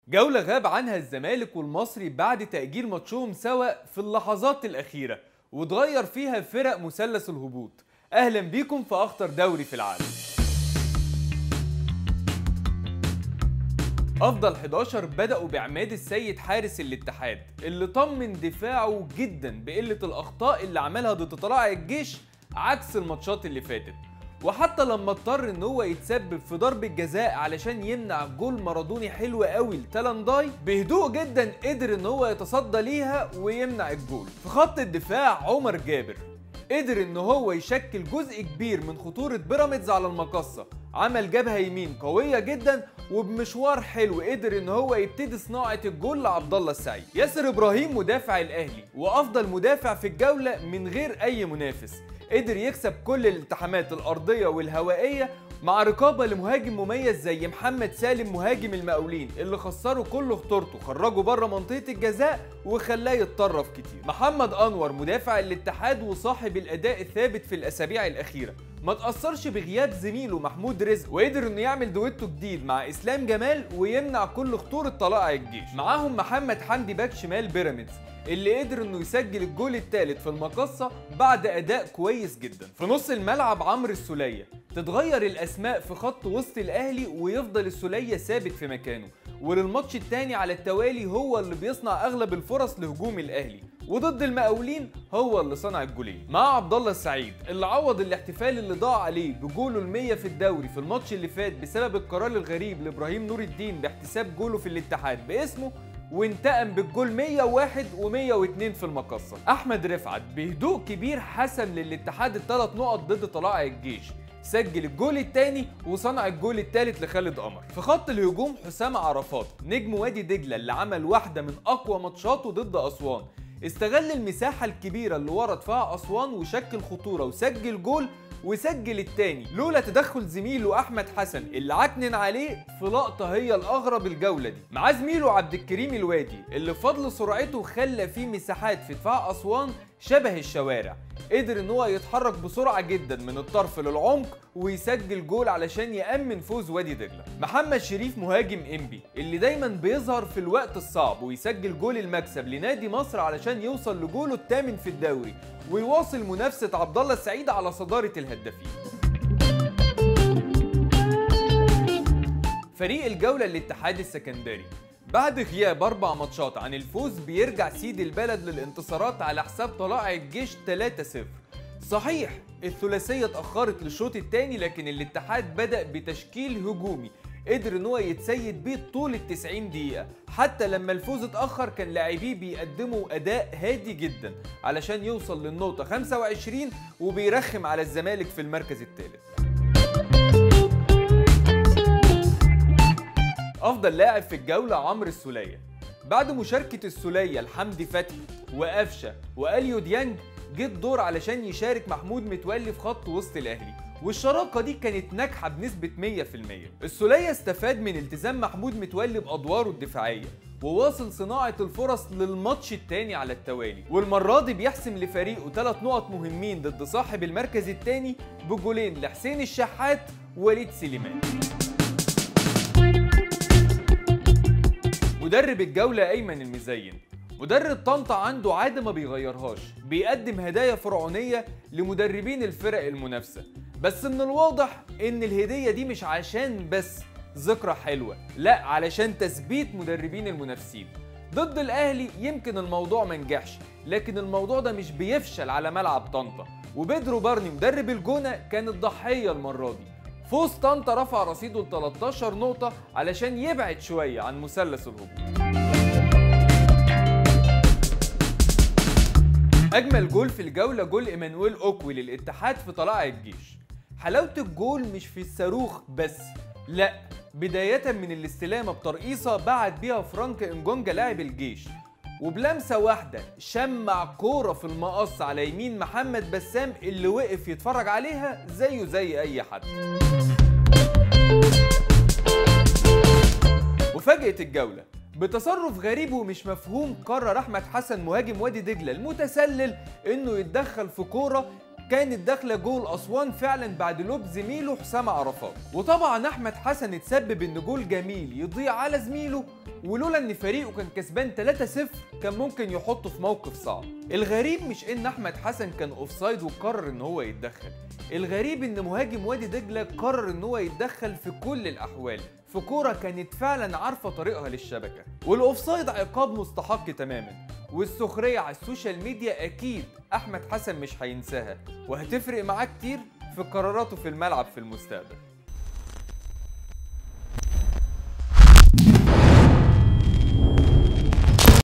جولة غاب عنها الزمالك والمصري بعد تأجيل ماتشهم سوا في اللحظات الأخيرة واتغير فيها فرق مثلث الهبوط أهلا بيكم في أخطر دوري في العالم أفضل 11 بدأوا بعماد السيد حارس الاتحاد اللي طمن دفاعه جدا بقلة الأخطاء اللي عملها ضد طلائع الجيش عكس الماتشات اللي فاتت وحتى لما اضطر ان هو يتسبب في ضربة جزاء علشان يمنع جول مارادوني حلو قوي لتالانداي بهدوء جدا قدر ان هو يتصدى ليها ويمنع الجول في خط الدفاع عمر جابر قدر ان هو يشكل جزء كبير من خطورة بيراميدز على المقصة عمل جبهة يمين قوية جدا وبمشوار حلو قدر ان هو يبتدي صناعة الجول لعبد الله السعيد ياسر ابراهيم مدافع الاهلي وافضل مدافع في الجولة من غير اي منافس قدر يكسب كل الالتحامات الارضية والهوائية مع رقابة لمهاجم مميز زي محمد سالم مهاجم المقاولين اللي خسروا كل خطورته خرجوا بره منطقة الجزاء وخلاه يتطرف كتير محمد انور مدافع الاتحاد وصاحب الاداء الثابت في الاسابيع الاخيرة ما تأثرش بغياب زميله محمود رزق وقدر انه يعمل دويتو جديد مع اسلام جمال ويمنع كل خطورة طلائع الجيش معاهم محمد حمدي باك شمال بيراميدز اللي قدر انه يسجل الجول الثالث في المقصة بعد اداء كويس جدا في نص الملعب عمرو السولية تتغير الاسماء في خط وسط الاهلي ويفضل السولية ثابت في مكانه وللماتش الثاني على التوالي هو اللي بيصنع اغلب الفرص لهجوم الاهلي وضد المقاولين هو اللي صنع الجولين مع عبد الله السعيد اللي عوض الاحتفال اللي ضاع عليه بجوله ال100 في الدوري في الماتش اللي فات بسبب القرار الغريب لابراهيم نور الدين باحتساب جوله في الاتحاد باسمه وانتقم بالجول 101 و102 في المقصة أحمد رفعت بهدوء كبير حسم للاتحاد الثلاث نقط ضد طلائع الجيش سجل الجول الثاني وصنع الجول الثالث لخالد قمر في خط الهجوم حسام عرفات نجم وادي دجلة اللي عمل واحدة من أقوى ماتشاته ضد أسوان استغل المساحة الكبيرة اللي ورد فيها أسوان وشكل خطورة وسجل جول وسجل التاني لولا تدخل زميله احمد حسن اللي عكنن عليه في لقطه هي الاغرب الجوله دي مع زميله عبد الكريم الوادي اللي بفضل سرعته خلى فيه مساحات في دفاع اسوان شبه الشوارع قدر ان هو يتحرك بسرعه جدا من الطرف للعمق ويسجل جول علشان يامن فوز وادي دجله محمد شريف مهاجم انبي اللي دايما بيظهر في الوقت الصعب ويسجل جول المكسب لنادي مصر علشان يوصل لجوله الثامن في الدوري ويواصل منافسه عبد الله السعيد على صداره الهدافين فريق الجوله الاتحاد السكندري بعد غياب أربع ماتشات عن الفوز بيرجع سيد البلد للانتصارات على حساب طلائع الجيش 3-0 صحيح الثلاثية اتأخرت للشوط الثاني لكن الاتحاد بدأ بتشكيل هجومي قدر ان هو يتسيد بيه طول ال 90 دقيقة حتى لما الفوز اتأخر كان لاعبيه بيقدموا أداء هادي جدا علشان يوصل للنقطة 25 وبيرخم على الزمالك في المركز الثالث افضل لاعب في الجوله عمرو السوليه بعد مشاركه السوليه لحمدي فتحي وقفشه واليو ديانج جه الدور علشان يشارك محمود متولي في خط وسط الاهلي والشراكة دي كانت ناجحة بنسبة 100% السولية استفاد من التزام محمود متولي بأدواره الدفاعية وواصل صناعة الفرص للماتش التاني على التوالي والمرة دي بيحسم لفريقه ثلاث نقط مهمين ضد صاحب المركز التاني بجولين لحسين الشحات ووليد سليمان مدرب الجولة أيمن المزين مدرب طنطا عنده عادة ما بيغيرهاش بيقدم هدايا فرعونية لمدربين الفرق المنافسة بس من الواضح ان الهدية دي مش عشان بس ذكرى حلوة لا علشان تثبيت مدربين المنافسين ضد الاهلي يمكن الموضوع ما نجحش لكن الموضوع ده مش بيفشل على ملعب طنطا وبيدرو بارني مدرب الجونة كان الضحية المرة دي فوز طنطا رفع رصيده ل 13 نقطة علشان يبعد شوية عن مثلث الهبوط. أجمل جول في الجولة جول إيمانويل أوكوي للاتحاد في طلائع الجيش. حلاوة الجول مش في الصاروخ بس، لأ بداية من الاستلامة بترقيصة بعد بيها فرانك إنجونجا لاعب الجيش وبلمسة واحدة شمع كورة في المقص على يمين محمد بسام اللي وقف يتفرج عليها زيه زي أي حد وفاجأة الجولة بتصرف غريب ومش مفهوم قرر أحمد حسن مهاجم وادي دجلة المتسلل إنه يتدخل في كورة كانت داخله جول اسوان فعلا بعد لوب زميله حسام عرفات وطبعا احمد حسن اتسبب ان جول جميل يضيع على زميله ولولا ان فريقه كان كسبان 3-0 كان ممكن يحطه في موقف صعب الغريب مش ان احمد حسن كان اوفسايد وقرر ان هو يتدخل الغريب ان مهاجم وادي دجله قرر ان هو يتدخل في كل الاحوال في كوره كانت فعلا عارفه طريقها للشبكه والاوفسايد عقاب مستحق تماما والسخريه على السوشيال ميديا اكيد احمد حسن مش هينساها وهتفرق معاه كتير في قراراته في الملعب في المستقبل